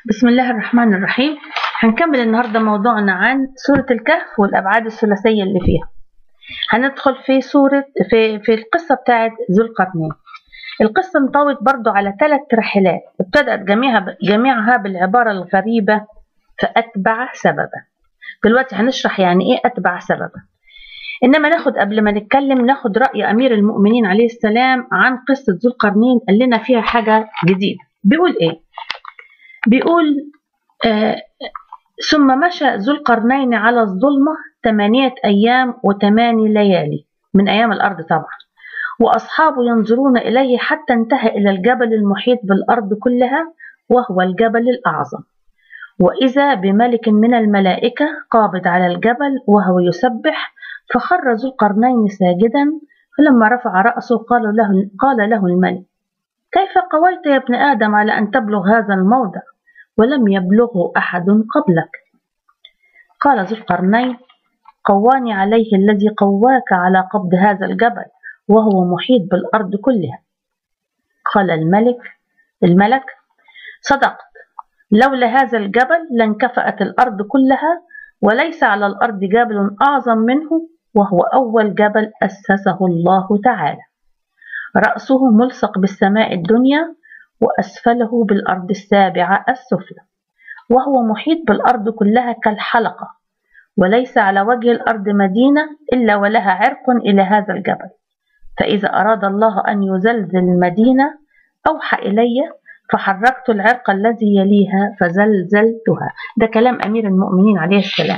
بسم الله الرحمن الرحيم هنكمل النهاردة موضوعنا عن سورة الكهف والأبعاد الثلاثية اللي فيها هندخل في سورة في, في القصة بتاعت ذو القرنين القصة انطوت برضو على ثلاث رحلات ابتدأت جميعها, جميعها بالعبارة الغريبة فأتبع سببا دلوقتي هنشرح يعني ايه أتبع سببا إنما ناخد قبل ما نتكلم ناخد رأي أمير المؤمنين عليه السلام عن قصة ذو القرنين قال لنا فيها حاجة جديدة بيقول ايه بيقول آه ثم مشى ذو القرنين على الظلمة ثمانية أيام وثماني ليالي من أيام الأرض طبعا وأصحابه ينظرون إليه حتى انتهى إلى الجبل المحيط بالأرض كلها وهو الجبل الأعظم وإذا بملك من الملائكة قابض على الجبل وهو يسبح فخر ذو القرنين ساجدا فلما رفع رأسه قال له, قال له الملك كيف قويت يا ابن آدم على أن تبلغ هذا الموضع ولم يبلغه أحد قبلك قال ذو القرنين قواني عليه الذي قواك على قبض هذا الجبل وهو محيط بالأرض كلها قال الملك الملك صدقت لولا هذا الجبل لانكفأت الأرض كلها وليس على الأرض جبل أعظم منه وهو أول جبل أسسه الله تعالى رأسه ملصق بالسماء الدنيا وأسفله بالأرض السابعة السفلى وهو محيط بالأرض كلها كالحلقة وليس على وجه الأرض مدينة إلا ولها عرق إلى هذا الجبل فإذا أراد الله أن يزلزل المدينة أوحى إلي فحركت العرق الذي يليها فزلزلتها ده كلام أمير المؤمنين عليه السلام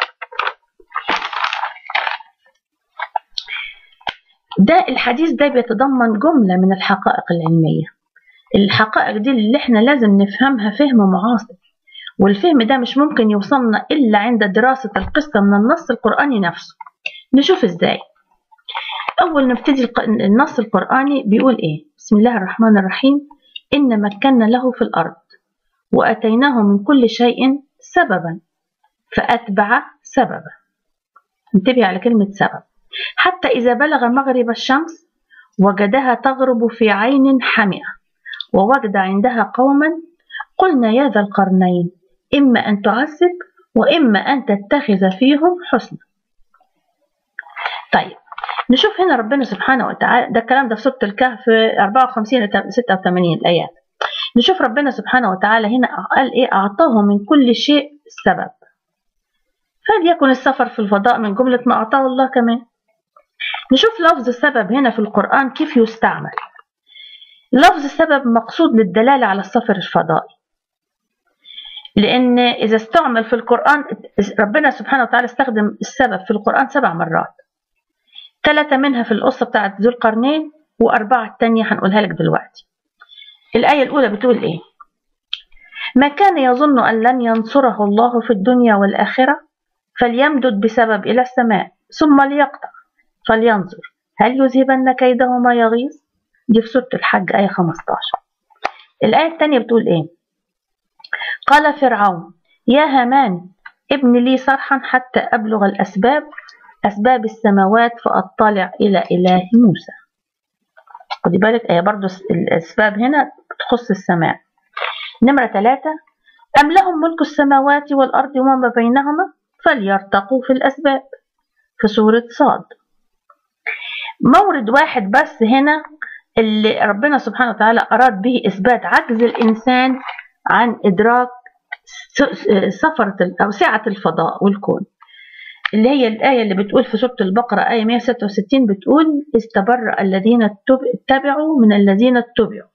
ده الحديث ده بيتضمن جملة من الحقائق العلمية الحقائق دي اللي احنا لازم نفهمها فهم معاصر والفهم ده مش ممكن يوصلنا إلا عند دراسة القصة من النص القرآني نفسه نشوف ازاي أول نبتدي النص القرآني بيقول إيه بسم الله الرحمن الرحيم إن مكنا له في الأرض وأتيناه من كل شيء سببا فأتبع سببا انتبه على كلمة سبب حتى إذا بلغ مغرب الشمس وجدها تغرب في عين حمئة ووجد عندها قوما قلنا يا ذا القرنين إما أن تعذب وإما أن تتخذ فيهم حسنا طيب نشوف هنا ربنا سبحانه وتعالى ده الكلام ده في سورة الكهف 54 ل 86 الآيات نشوف ربنا سبحانه وتعالى هنا قال إيه أعطاه من كل شيء سبب فليكن السفر في الفضاء من جملة ما أعطاه الله كمان نشوف لفظ السبب هنا في القرآن كيف يستعمل لفظ السبب مقصود للدلالة على السفر الفضائي لأن إذا استعمل في القرآن ربنا سبحانه وتعالى استخدم السبب في القرآن سبع مرات ثلاثة منها في القصة بتاعت ذو القرنين وأربعة التانية هنقولها لك دلوقتي الآية الأولى بتقول إيه ما كان يظن أن لن ينصره الله في الدنيا والآخرة فليمدد بسبب إلى السماء ثم ليقطع فلينظر هل يذهبن كيده ما يغيظ دي في سورة الحج آية 15 الآية الثانية بتقول إيه قال فرعون يا هامان ابن لي صرحا حتى أبلغ الأسباب أسباب السماوات فأطلع إلى إله موسى خدي بالك هي برضو الأسباب هنا تخص السماء نمرة ثلاثة أم لهم ملك السماوات والأرض وما بينهما فليرتقوا في الأسباب في سورة صاد مورد واحد بس هنا اللي ربنا سبحانه وتعالى أراد به إثبات عجز الإنسان عن إدراك سفرة أو سعة الفضاء والكون اللي هي الآية اللي بتقول في سورة البقرة آية 166 بتقول استبرأ الذين اتبعوا من الذين اتبعوا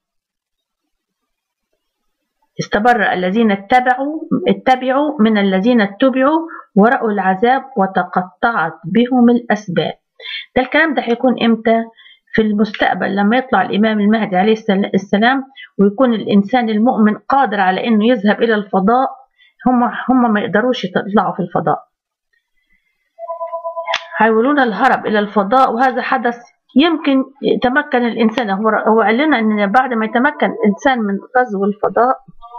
استبرأ الذين اتبعوا اتبعوا من الذين اتبعوا ورأوا العذاب وتقطعت بهم الأسباب ده الكلام ده هيكون امتى في المستقبل لما يطلع الإمام المهدي عليه السلام ويكون الإنسان المؤمن قادر على إنه يذهب إلى الفضاء هم هم ما يقدروش يطلعوا في الفضاء هيقولون الهرب إلى الفضاء وهذا حدث يمكن يتمكن الإنسان هو هو قال لنا إن بعد ما يتمكن الإنسان من غزو الفضاء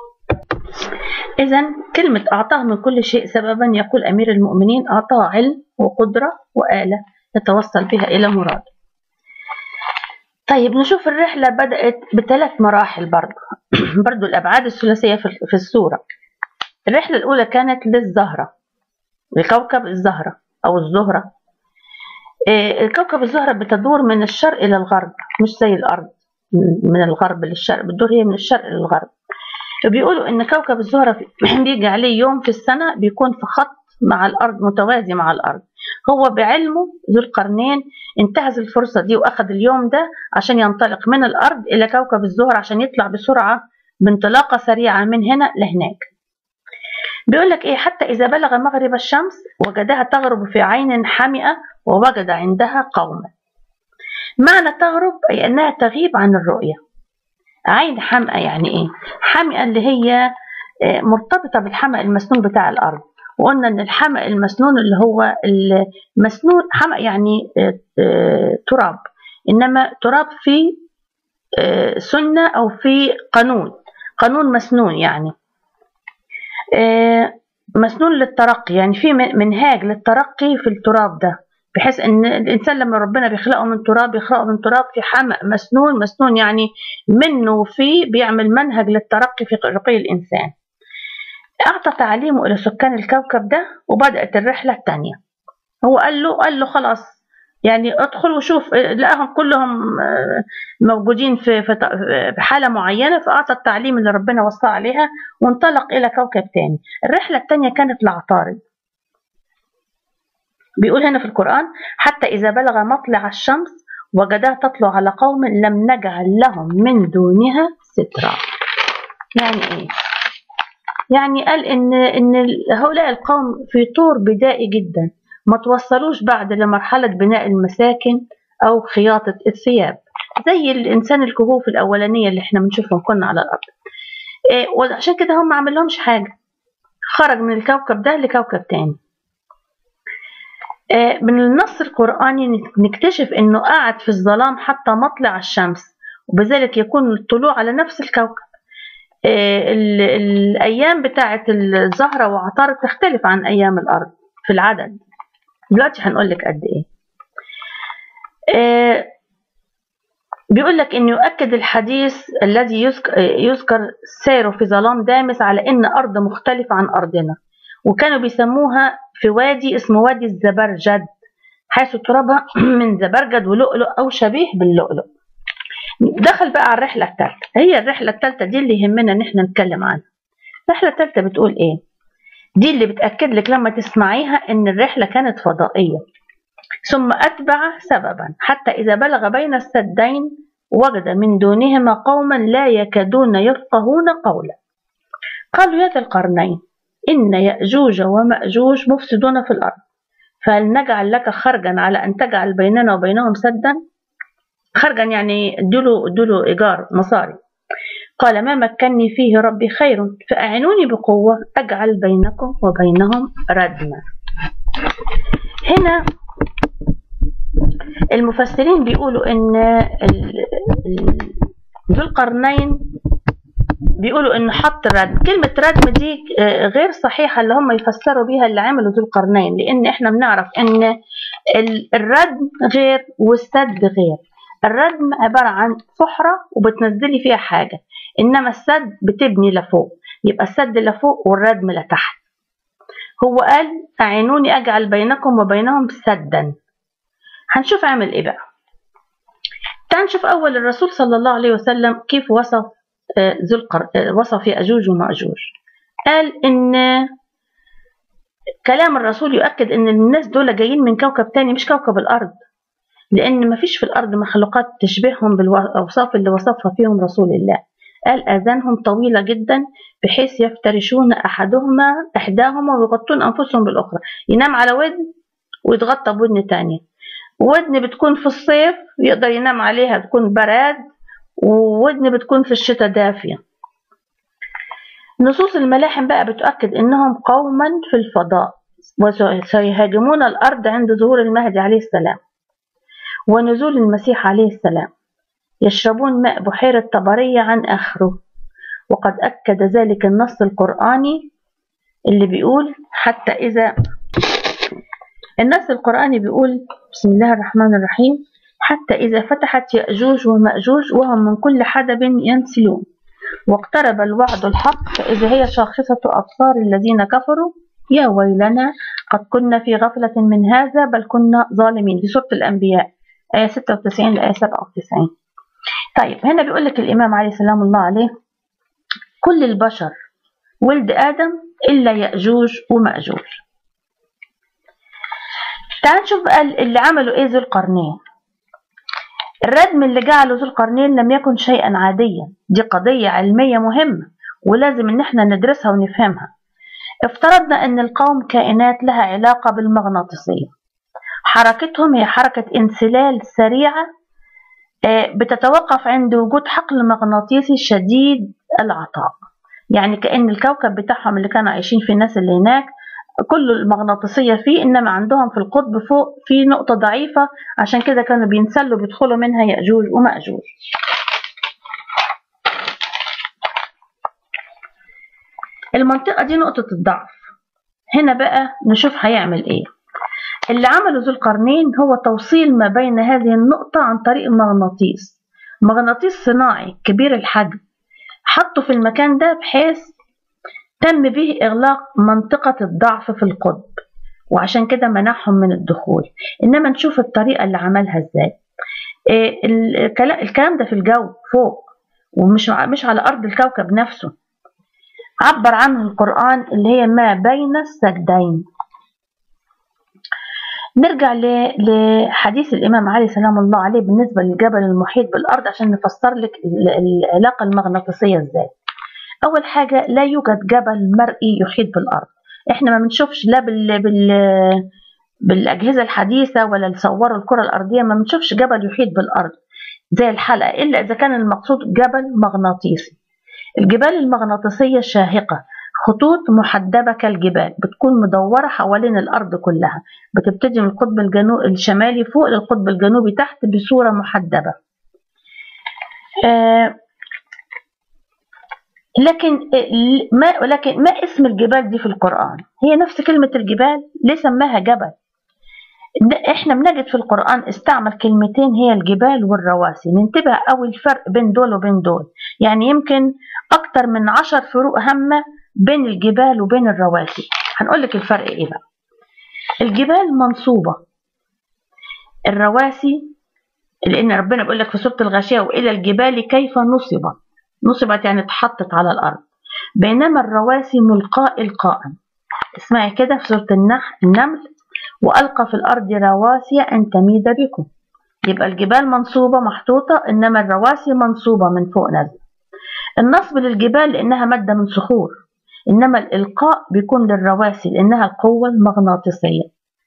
إذا كلمة أعطاه من كل شيء سببا يقول أمير المؤمنين أعطاه علم وقدرة وآلة يتوصل بها إلى مراده طيب نشوف الرحلة بدأت بثلاث مراحل برضو برضو الأبعاد الثلاثية في الصورة الرحلة الأولى كانت للزهرة لكوكب الزهرة أو الزهرة إيه كوكب الزهرة بتدور من الشرق إلى الغرب مش زي الأرض من الغرب للشرق بتدور هي من الشرق للغرب بيقولوا إن كوكب الزهرة بيجي عليه يوم في السنة بيكون في خط مع الأرض متوازي مع الأرض هو بعلمه ذو القرنين انتهز الفرصة دي وأخذ اليوم ده عشان ينطلق من الأرض إلى كوكب الزهرة عشان يطلع بسرعة بانطلاقة سريعة من هنا لهناك بيقول لك ايه حتى اذا بلغ مغرب الشمس وجدها تغرب في عين حمئه ووجد عندها قوما معنى تغرب اي انها تغيب عن الرؤيه عين حمئه يعني ايه حمئه اللي هي آه، مرتبطه بالحمأ المسنون بتاع الارض وقلنا ان الحمأ المسنون اللي هو المسنون حمأ يعني آه، آه، تراب انما تراب في سنه او في قانون قانون مسنون يعني آه، مسنون للترقي يعني في منهاج للترقي في التراب ده بحيث ان الانسان لما ربنا بيخلقه من تراب يخلقه من تراب في حمأ مسنون مسنون يعني منه وفيه بيعمل منهج للترقي في رقي الانسان اعطى تعليمه الى سكان الكوكب ده وبدات الرحله الثانيه هو قال له قال له خلاص يعني ادخل وشوف لقاهم كلهم آه، موجودين في في حاله معينه فاعطى التعليم اللي ربنا وصى عليها وانطلق الى كوكب تاني الرحله الثانيه كانت لعطارد بيقول هنا في القران حتى اذا بلغ مطلع الشمس وجدها تطلع على قوم لم نجعل لهم من دونها سترا يعني ايه يعني قال ان ان هؤلاء القوم في طور بدائي جدا ما توصلوش بعد لمرحلة بناء المساكن أو خياطة الثياب زي الإنسان الكهوف الأولانية اللي احنا بنشوفهم كنا على الأرض إيه وعشان كده هم ما عملهمش حاجة خرج من الكوكب ده لكوكب تاني إيه من النص القرآني نكتشف أنه قاعد في الظلام حتى مطلع الشمس وبذلك يكون الطلوع على نفس الكوكب إيه الأيام بتاعة الزهرة وعطارد تختلف عن أيام الأرض في العدد دلوقتي هنقول لك قد ايه آه بيقول لك ان يؤكد الحديث الذي يذكر سيره في ظلام دامس على ان ارض مختلفه عن ارضنا وكانوا بيسموها في وادي اسمه وادي الزبرجد حيث ترابها من زبرجد ولؤلؤ او شبيه باللؤلؤ دخل بقى على الرحله الثالثه هي الرحله الثالثه دي اللي يهمنا ان احنا نتكلم عنها الرحله الثالثه بتقول ايه دي اللي بتأكد لك لما تسمعيها إن الرحلة كانت فضائية ثم أتبع سببا حتى إذا بلغ بين السدين وجد من دونهما قوما لا يكادون يفقهون قولا قالوا يا ذا القرنين إن يأجوج ومأجوج مفسدون في الأرض فهل نجعل لك خرجا على أن تجعل بيننا وبينهم سدا خرجا يعني ادوا له إيجار مصاري قال ما مكني فيه ربي خير فأعنوني بقوة أجعل بينكم وبينهم ردما هنا المفسرين بيقولوا ان ذو القرنين بيقولوا انه حط ردم كلمة ردم دي آه، غير صحيحة اللي هم يفسروا بيها اللي عملوا ذو القرنين لان احنا بنعرف ان الردم غير والسد غير الردم عبارة عن فحرة وبتنزلي فيها حاجة إنما السد بتبني لفوق يبقى السد لفوق والردم لتحت هو قال أعينوني أجعل بينكم وبينهم سدا هنشوف عمل إيه بقى تعال نشوف أول الرسول صلى الله عليه وسلم كيف وصف آه، ذو القر... آه، وصف يأجوج ومأجوج قال إن كلام الرسول يؤكد إن الناس دول جايين من كوكب تاني مش كوكب الأرض لأن مفيش في الأرض مخلوقات تشبههم بالأوصاف اللي وصفها فيهم رسول الله قال آذانهم طويلة جدا بحيث يفترشون أحدهما إحداهما ويغطون أنفسهم بالأخرى ينام على ودن ويتغطى بودن تانية ودن بتكون في الصيف يقدر ينام عليها تكون براد وودن بتكون في الشتاء دافية نصوص الملاحم بقى بتؤكد إنهم قوما في الفضاء وسيهاجمون الأرض عند ظهور المهدي عليه السلام ونزول المسيح عليه السلام يشربون ماء بحيرة طبرية عن آخره وقد أكد ذلك النص القرآني اللي بيقول حتى إذا النص القرآني بيقول بسم الله الرحمن الرحيم حتى إذا فتحت يأجوج ومأجوج وهم من كل حدب ينسلون واقترب الوعد الحق فإذا هي شاخصة أبصار الذين كفروا يا ويلنا قد كنا في غفلة من هذا بل كنا ظالمين في سورة الأنبياء آية 96 لآية 97 طيب هنا بيقول لك الإمام عليه سلام الله عليه كل البشر ولد آدم إلا يأجوج ومأجوج تعال نشوف بقى اللي عملوا إيه ذو القرنين الردم اللي جعله ذو القرنين لم يكن شيئا عاديا دي قضية علمية مهمة ولازم ان احنا ندرسها ونفهمها افترضنا ان القوم كائنات لها علاقة بالمغناطيسية حركتهم هي حركة انسلال سريعة آه، بتتوقف عند وجود حقل مغناطيسي شديد العطاء يعني كأن الكوكب بتاعهم اللي كانوا عايشين في الناس اللي هناك كل المغناطيسية فيه إنما عندهم في القطب فوق في نقطة ضعيفة عشان كده كانوا بينسلوا بيدخلوا منها يأجوج ومأجوج المنطقة دي نقطة الضعف هنا بقى نشوف هيعمل ايه اللي عمله ذو القرنين هو توصيل ما بين هذه النقطة عن طريق مغناطيس مغناطيس صناعي كبير الحجم حطه في المكان ده بحيث تم به إغلاق منطقة الضعف في القطب وعشان كده منعهم من الدخول إنما نشوف الطريقة اللي عملها إزاي إيه الكلام ده في الجو فوق ومش مش على أرض الكوكب نفسه عبر عنه القرآن اللي هي ما بين السجدين نرجع لحديث الإمام علي سلام الله عليه بالنسبة للجبل المحيط بالأرض عشان نفسر لك العلاقة المغناطيسية إزاي أول حاجة لا يوجد جبل مرئي يحيط بالأرض إحنا ما بنشوفش لا بال, بال بالأجهزة الحديثة ولا اللي صوروا الكرة الأرضية ما بنشوفش جبل يحيط بالأرض زي الحلقة إلا إذا كان المقصود جبل مغناطيسي الجبال المغناطيسية شاهقة خطوط محدبة كالجبال بتكون مدورة حوالين الأرض كلها بتبتدي من القطب الجنوب الشمالي فوق للقطب الجنوبي تحت بصورة محدبة آه لكن ما ولكن ما اسم الجبال دي في القرآن هي نفس كلمة الجبال ليه سماها جبل احنا بنجد في القرآن استعمل كلمتين هي الجبال والرواسي ننتبه قوي الفرق بين دول وبين دول يعني يمكن اكتر من عشر فروق هامة بين الجبال وبين الرواسي هنقول لك الفرق ايه بقى الجبال منصوبة الرواسي لان ربنا بيقول لك في سورة الغاشية والى الجبال كيف نصبت نصبت يعني اتحطت على الارض بينما الرواسي ملقاء القاء اسمعي كده في سورة النمل وألقى في الأرض رواسي أن تميد بكم يبقى الجبال منصوبة محطوطة إنما الرواسي منصوبة من فوق نازلة النصب للجبال لأنها مادة من صخور إنما الإلقاء بيكون للرواسي لأنها القوة المغناطيسية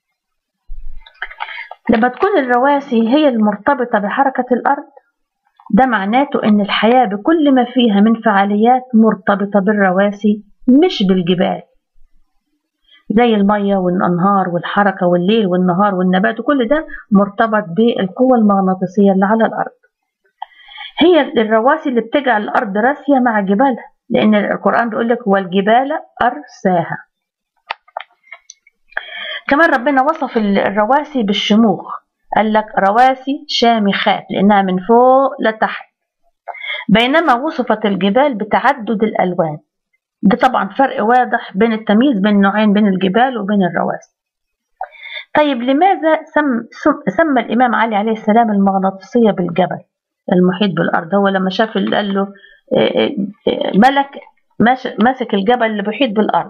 لما تكون الرواسي هي المرتبطة بحركة الأرض ده معناته إن الحياة بكل ما فيها من فعاليات مرتبطة بالرواسي مش بالجبال زي المية والأنهار والحركة والليل والنهار والنبات وكل ده مرتبط بالقوة المغناطيسية اللي على الأرض هي الرواسي اللي بتجعل الأرض راسية مع جبالها لأن القرآن بيقول لك والجبال أرساها كمان ربنا وصف الرواسي بالشموخ قال لك رواسي شامخات لأنها من فوق لتحت بينما وصفت الجبال بتعدد الألوان ده طبعا فرق واضح بين التمييز بين نوعين بين الجبال وبين الرواسي طيب لماذا سم سمى الإمام علي عليه السلام المغناطيسية بالجبل المحيط بالأرض هو لما شاف اللي قال له إيه، إيه، إيه، ملك ماسك الجبل اللي بيحيط بالأرض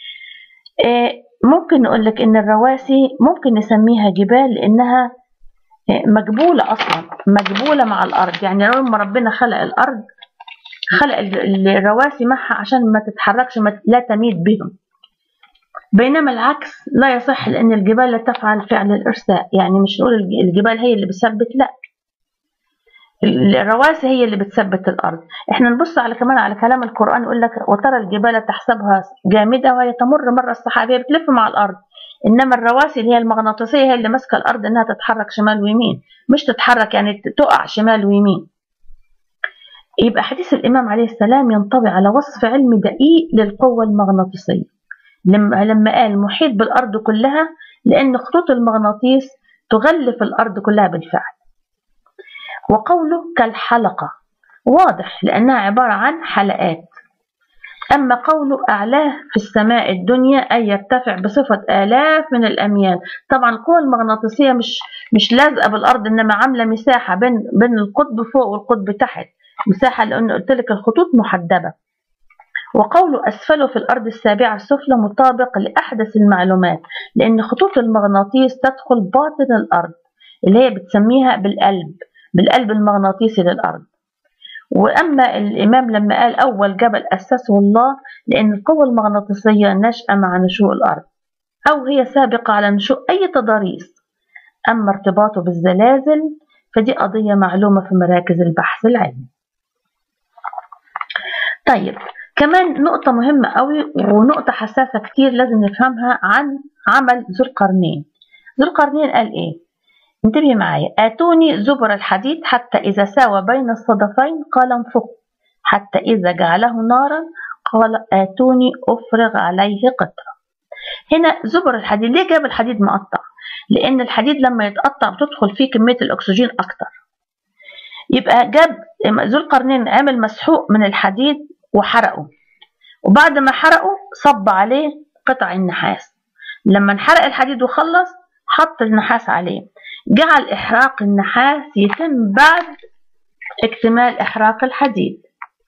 ممكن نقول لك إن الرواسي ممكن نسميها جبال لأنها مجبولة أصلا مجبولة مع الأرض يعني لما ربنا خلق الأرض خلق الرواسي معها عشان ما تتحركش ما لا تميد بهم بينما العكس لا يصح لأن الجبال لا تفعل فعل الإرساء يعني مش نقول الجبال هي اللي بتثبت لا الرواسي هي اللي بتثبت الأرض احنا نبص على كمان على كلام القرآن يقول لك وترى الجبال تحسبها جامدة وهي تمر مرة السحابية بتلف مع الأرض إنما الرواسي اللي هي المغناطيسية هي اللي ماسكة الأرض إنها تتحرك شمال ويمين مش تتحرك يعني تقع شمال ويمين يبقى حديث الإمام عليه السلام ينطبق على وصف علمي دقيق للقوة المغناطيسية لما لما قال محيط بالأرض كلها لأن خطوط المغناطيس تغلف الأرض كلها بالفعل وقوله كالحلقة واضح لأنها عبارة عن حلقات أما قوله أعلاه في السماء الدنيا أي يرتفع بصفة آلاف من الأميال طبعا القوة المغناطيسية مش مش لازقة بالأرض إنما عاملة مساحة بين بين القطب فوق والقطب تحت مساحة لأن قلت لك الخطوط محدبة وقوله أسفله في الأرض السابعة السفلى مطابق لأحدث المعلومات لأن خطوط المغناطيس تدخل باطن الأرض اللي هي بتسميها بالقلب بالقلب المغناطيسي للأرض وأما الإمام لما قال أول جبل أسسه الله لأن القوة المغناطيسية نشأة مع نشوء الأرض أو هي سابقة على نشوء أي تضاريس أما ارتباطه بالزلازل فدي قضية معلومة في مراكز البحث العلمي طيب كمان نقطة مهمة قوي ونقطة حساسة كتير لازم نفهمها عن عمل ذو القرنين ذو القرنين قال إيه انتبهي معايا آتوني زبر الحديد حتى إذا ساوى بين الصدفين قال انفخوا حتى إذا جعله نارا قال آتوني أفرغ عليه قطرة هنا زبر الحديد ليه جاب الحديد مقطع لأن الحديد لما يتقطع بتدخل فيه كمية الأكسجين أكتر يبقى جاب ذو القرنين عمل مسحوق من الحديد وحرقه وبعد ما حرقه صب عليه قطع النحاس لما انحرق الحديد وخلص حط النحاس عليه جعل إحراق النحاس يتم بعد اكتمال إحراق الحديد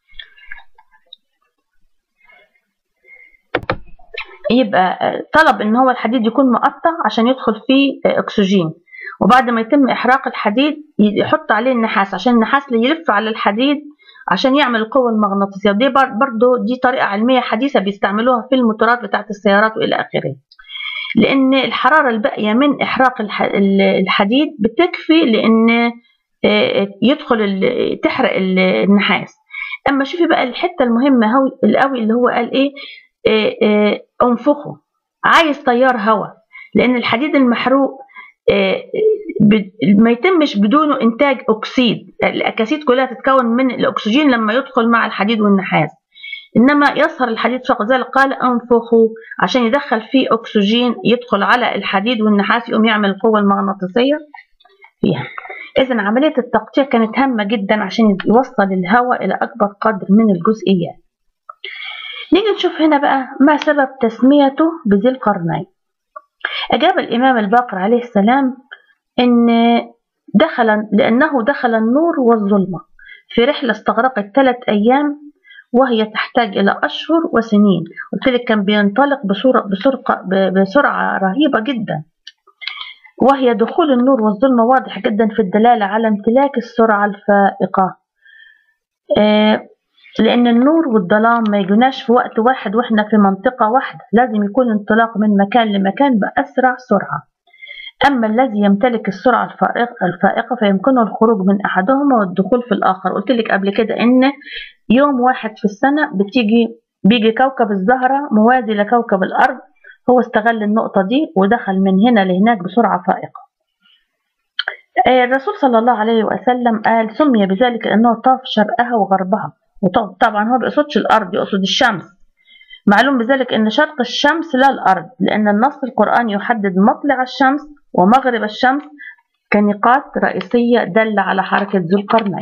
يبقى طلب ان هو الحديد يكون مقطع عشان يدخل فيه اكسجين وبعد ما يتم احراق الحديد يحط عليه النحاس عشان النحاس اللي يلف على الحديد عشان يعمل القوة المغناطيسية ودي برضو دي طريقة علمية حديثة بيستعملوها في الموتورات بتاعت السيارات وإلى آخره لأن الحرارة الباقية من إحراق الحديد بتكفي لأن يدخل تحرق النحاس أما شوفي بقى الحتة المهمة القوي اللي هو قال إيه انفخه عايز تيار هواء لأن الحديد المحروق ما يتمش بدونه إنتاج أكسيد الأكاسيد كلها تتكون من الأكسجين لما يدخل مع الحديد والنحاس إنما يصهر الحديد فقط ذلك قال أنفخوا عشان يدخل فيه أكسجين يدخل على الحديد والنحاس يقوم يعمل القوة المغناطيسية فيها إذا عملية التقطيع كانت هامة جدا عشان يوصل الهواء إلى أكبر قدر من الجزئيات نيجي نشوف هنا بقى ما سبب تسميته بذي القرنين أجاب الإمام الباقر عليه السلام إن دخل لأنه دخل النور والظلمة في رحلة استغرقت ثلاث أيام وهي تحتاج إلى أشهر وسنين قلت لك كان بينطلق بسرعة, بسرعة, بسرعة رهيبة جدا وهي دخول النور والظلمة واضح جدا في الدلالة على امتلاك السرعة الفائقة لأن النور والظلام ما يجوناش في وقت واحد وإحنا في منطقة واحدة لازم يكون انطلاق من مكان لمكان بأسرع سرعة أما الذي يمتلك السرعة الفائقة فيمكنه الخروج من أحدهما والدخول في الآخر قلت لك قبل كده إن يوم واحد في السنة بتيجي بيجي كوكب الزهرة موازي لكوكب الأرض هو استغل النقطة دي ودخل من هنا لهناك بسرعة فائقة الرسول صلى الله عليه وسلم قال سمي بذلك لأنه طاف شرقها وغربها وطبعا هو بيقصدش الأرض يقصد الشمس معلوم بذلك أن شرق الشمس لا الأرض لأن النص القرآني يحدد مطلع الشمس ومغرب الشمس كنقاط رئيسية دل على حركة ذو القرنين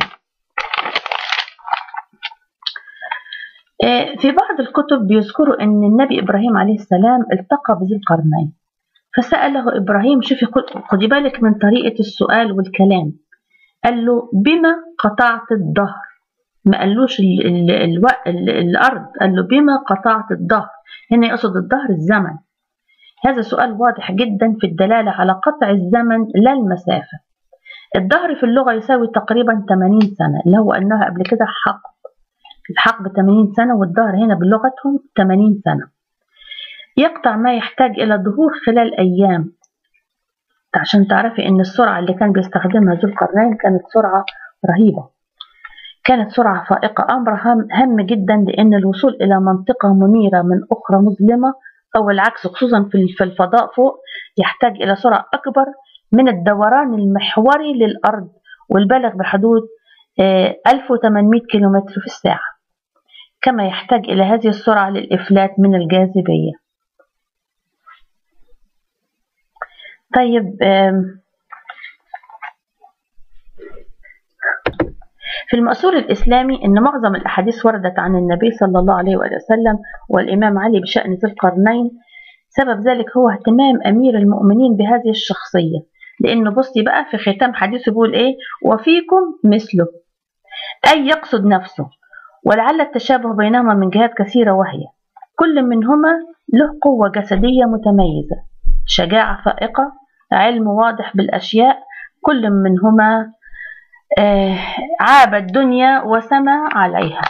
في بعض الكتب بيذكروا أن النبي إبراهيم عليه السلام التقى بذي القرنين فسأله إبراهيم شوفي خدي بالك من طريقة السؤال والكلام قال له بما قطعت الظهر ما قالوش ال ال ال ال الأرض قال له بما قطعت الظهر هنا يقصد الظهر الزمن هذا سؤال واضح جدا في الدلالة على قطع الزمن لا المسافة الظهر في اللغة يساوي تقريبا 80 سنة اللي هو أنها قبل كده حقب الحقب 80 سنة والظهر هنا بلغتهم 80 سنة يقطع ما يحتاج إلى ظهور خلال أيام عشان تعرفي أن السرعة اللي كان بيستخدمها ذو القرنين كانت سرعة رهيبة كانت سرعة فائقة أمر هام جدا لأن الوصول إلى منطقة منيرة من أخرى مظلمة أو العكس خصوصا في الفضاء فوق يحتاج إلى سرعة أكبر من الدوران المحوري للأرض والبالغ بحدود 1800 كيلومتر في الساعة كما يحتاج إلى هذه السرعة للإفلات من الجاذبية طيب في المأثور الإسلامي أن معظم الأحاديث وردت عن النبي صلى الله عليه وسلم والإمام علي بشأن ذي القرنين سبب ذلك هو اهتمام أمير المؤمنين بهذه الشخصية لأنه بصي بقى في ختام حديثه بيقول إيه وفيكم مثله أي يقصد نفسه ولعل التشابه بينهما من جهات كثيرة وهي كل منهما له قوة جسدية متميزة شجاعة فائقة علم واضح بالأشياء كل منهما آه عاب الدنيا وسمى عليها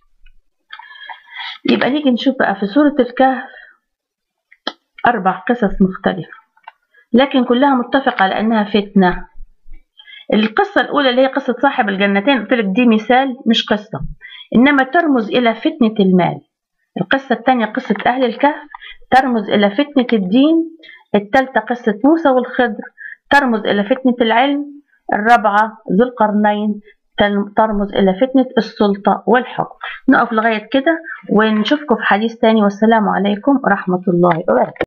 يبقى نيجي نشوف بقى في سورة الكهف أربع قصص مختلفة لكن كلها متفقة على أنها فتنة القصة الأولى اللي هي قصة صاحب الجنتين قلت لك دي مثال مش قصة إنما ترمز إلى فتنة المال القصة الثانية قصة أهل الكهف ترمز إلى فتنة الدين الثالثة قصة موسى والخضر ترمز إلى فتنة العلم الرابعة ذو القرنين ترمز إلى فتنة السلطة والحكم نقف لغاية كده ونشوفكم في حديث تاني والسلام عليكم ورحمة الله وبركاته